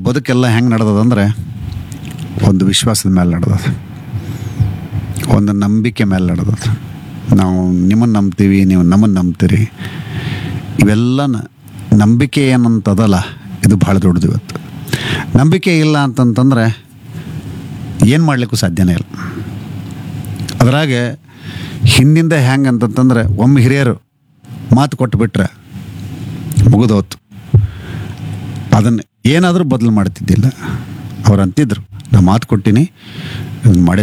ಬದುಕೆಲ್ಲ ಹೆಂಗೆ ನಡೆದದಂದ್ರೆ ಒಂದು ವಿಶ್ವಾಸದ ಮೇಲೆ ನಡೆದದ ಒಂದು ನಂಬಿಕೆ ಮೇಲೆ ನಡೆದದ ನಾವು ನಿಮ್ಮನ್ನು ನಂಬ್ತೀವಿ ನೀವು ನಮ್ಮನ್ನು ನಂಬ್ತೀರಿ ಇವೆಲ್ಲ ನಂಬಿಕೆ ಏನಂತದಲ್ಲ ಇದು ಭಾಳ ದೊಡ್ಡದು ಇವತ್ತು ನಂಬಿಕೆ ಇಲ್ಲ ಅಂತಂತಂದ್ರೆ ಏನು ಮಾಡಲಿಕ್ಕೂ ಸಾಧ್ಯನೇ ಇಲ್ಲ ಅದ್ರಾಗೆ ಹಿಂದಿಂದ ಹೆಂಗೆ ಅಂತಂತಂದ್ರೆ ಒಮ್ಮೆ ಹಿರಿಯರು ಮಾತು ಕೊಟ್ಟು ಬಿಟ್ರೆ ಮುಗಿದೋತು ಅದನ್ನು ಏನಾದರೂ ಬದಲು ಮಾಡ್ತಿದ್ದಿಲ್ಲ ಅವ್ರು ಅಂತಿದ್ರು ನಾ ಮಾತು ಕೊಟ್ಟಿನಿ ಇದನ್ನ ಮಾಡೇ